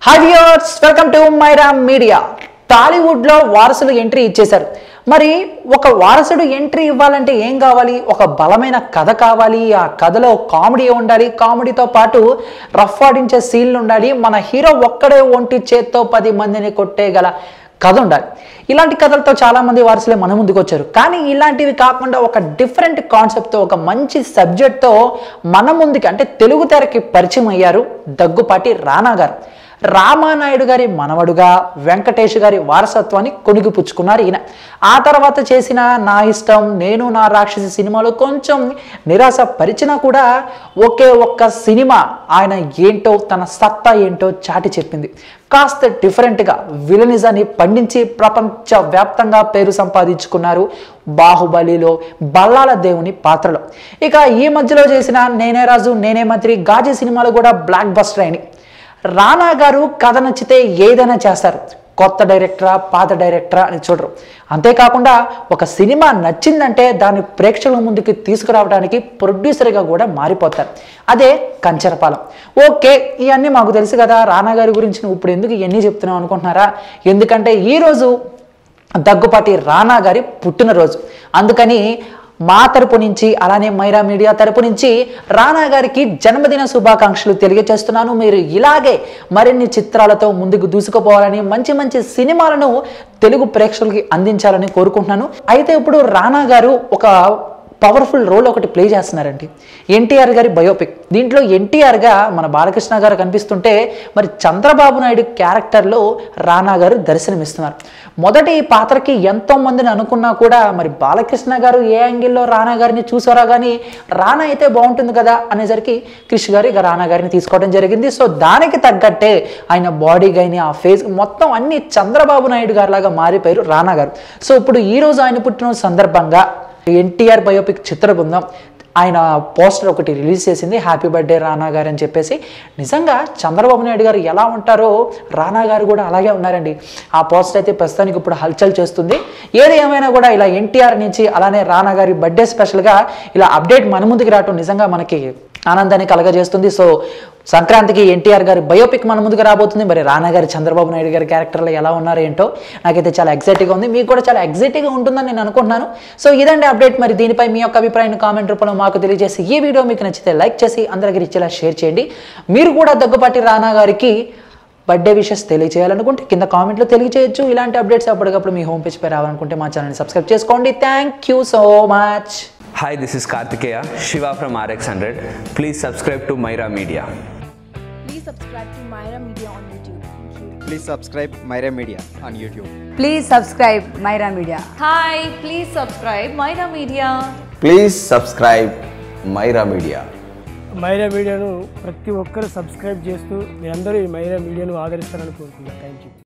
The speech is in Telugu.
Hi viewers welcome to Myra media టాలీవుడ్లో వారసులు ఎంట్రీ ఇచ్చేశారు మరి ఒక వారసుడు ఎంట్రీ ఇవ్వాలంటే ఏం కావాలి ఒక బలమైన కథ కావాలి ఆ కథలో కామెడీ ఉండాలి కామెడీతో పాటు రఫ్ ఆడించే సీన్లు ఉండాలి మన హీరో ఒక్కడే ఒంటి చేత్తో పది మందిని కొట్టేగల కథ ఉండాలి ఇలాంటి కథలతో చాలా మంది వారసులే మన ముందుకు వచ్చారు కానీ ఇలాంటివి కాకుండా ఒక డిఫరెంట్ కాన్సెప్ట్తో ఒక మంచి సబ్జెక్ట్తో మన ముందుకి అంటే తెలుగు తెరకి పరిచయం అయ్యారు దగ్గుపాటి రానా గారు రామానాయుడు గారి మనవడుగా వెంకటేష్ గారి వారసత్వాన్ని కొనిగిపుచ్చుకున్నారు ఈయన ఆ తర్వాత చేసిన నా ఇష్టం నేను నా రాక్షసి సినిమాలో కొంచెం నిరాశ పరిచినా కూడా ఒకే ఒక్క సినిమా ఆయన ఏంటో తన సత్తా ఏంటో చాటి చెప్పింది కాస్త డిఫరెంట్గా విలనిజాన్ని పండించి ప్రపంచ వ్యాప్తంగా పేరు సంపాదించుకున్నారు బాహుబలిలో బల్లాల దేవుని పాత్రలో ఇక ఈ మధ్యలో చేసిన నేనే రాజు నేనే మంత్రి గాజీ సినిమాలు కూడా బ్లాక్ బస్టర్ అయినాయి రానా గారు కథ నచ్చితే ఏదైనా చేస్తారు కొత్త డైరెక్టరా పాత డైరెక్టరా అని చూడరు అంతేకాకుండా ఒక సినిమా నచ్చిందంటే దాన్ని ప్రేక్షకుల ముందుకు తీసుకురావడానికి ప్రొడ్యూసర్గా కూడా మారిపోతారు అదే కంచరపాలెం ఓకే ఇవన్నీ మాకు తెలుసు కదా రానా గారి గురించి నువ్వు ఇప్పుడు ఎందుకు ఇవన్నీ చెప్తున్నావు అనుకుంటున్నారా ఎందుకంటే ఈరోజు దగ్గుపాటి రానా గారి పుట్టినరోజు అందుకని మా తరపు నుంచి అలానే మైరా మీడియా తరపు నుంచి రానా గారికి జన్మదిన శుభాకాంక్షలు తెలియజేస్తున్నాను మీరు ఇలాగే మరిన్ని చిత్రాలతో ముందుకు దూసుకుపోవాలని మంచి మంచి సినిమాలను తెలుగు ప్రేక్షకులకి అందించాలని కోరుకుంటున్నాను అయితే ఇప్పుడు రానా గారు ఒక పవర్ఫుల్ రోల్ ఒకటి ప్లే చేస్తున్నారండి ఎన్టీఆర్ గారి బయోపిక్ దీంట్లో ఎన్టీఆర్గా మన బాలకృష్ణ గారు కనిపిస్తుంటే మరి చంద్రబాబు నాయుడు క్యారెక్టర్లో రానా గారు దర్శనమిస్తున్నారు మొదటి ఈ పాత్రకి ఎంతో మందిని అనుకున్నా కూడా మరి బాలకృష్ణ గారు ఏ యాంగిల్లో రానా గారిని చూసారా కానీ రానా అయితే బాగుంటుంది కదా అనేసరికి క్రిష్ గారు ఇక రానా గారిని తీసుకోవడం జరిగింది సో దానికి తగ్గట్టే ఆయన బాడీ కానీ ఆ ఫేస్ మొత్తం అన్ని చంద్రబాబు నాయుడు గారిలాగా మారిపోయారు రానా గారు సో ఇప్పుడు ఈ రోజు ఆయన పుట్టిన సందర్భంగా ఎన్టీఆర్ బయోపిక్ చిత్ర బృందం ఆయన పోస్టర్ ఒకటి రిలీజ్ చేసింది హ్యాపీ బర్త్డే రానా గారు అని చెప్పేసి నిజంగా చంద్రబాబు నాయుడు గారు ఎలా ఉంటారో రానా గారు కూడా అలాగే ఉన్నారండి ఆ పోస్టర్ అయితే ప్రస్తుతానికి ఇప్పుడు హల్చల్ చేస్తుంది ఏది ఏమైనా కూడా ఇలా ఎన్టీఆర్ నుంచి అలానే రానా గారి బర్త్డే స్పెషల్గా ఇలా అప్డేట్ మన ముందుకు రావటం నిజంగా మనకి ఆనందాన్ని కలగజేస్తుంది సో సంక్రాంతికి ఎన్టీఆర్ గారి బయోపిక్ మన ముందుకు రాబోతుంది మరి రానా గారి చంద్రబాబు నాయుడు గారి క్యారెక్టర్లో ఎలా ఉన్నారో ఏంటో నాకైతే చాలా ఎగ్జైటింగ్గా ఉంది మీకు కూడా చాలా ఎగ్జైటింగ్గా ఉంటుందని నేను అనుకుంటున్నాను సో ఇదండి అప్డేట్ మరి దీనిపై మీ యొక్క అభిప్రాయాన్ని కామెంట్ రూపంలో మాకు తెలియజేసి ఈ వీడియో మీకు నచ్చితే లైక్ చేసి అందరికీ ఇచ్చేలా షేర్ చేయండి మీరు కూడా దగ్గుపాటి రానా గారికి బర్త్డే విషెస్ తెలియజేయాలనుకుంటే కింద కామెంట్లో తెలియజేయచ్చు ఇలాంటి అప్డేట్స్ అప్పటికప్పుడు మీ హోమ్ పేజ్ పై రావాలనుకుంటే మా ఛానల్ని సబ్స్క్రైబ్ చేసుకోండి thank you so much Hi, this is Kartikeya, Shiva from RX100. Please subscribe to Myra Media. Please subscribe to Myra Media on YouTube. Thank you. Please subscribe Myra Media on YouTube. Please subscribe Myra Media. Hi, please subscribe Myra Media. Please subscribe Myra media Myra మీడియాను ప్రతి ఒక్కరు సబ్స్క్రైబ్ చేస్తూ మీరందరూ ఈ మైరా మీడియాను ఆదరిస్తారని కోరుకుంటున్నాను థ్యాంక్ యూ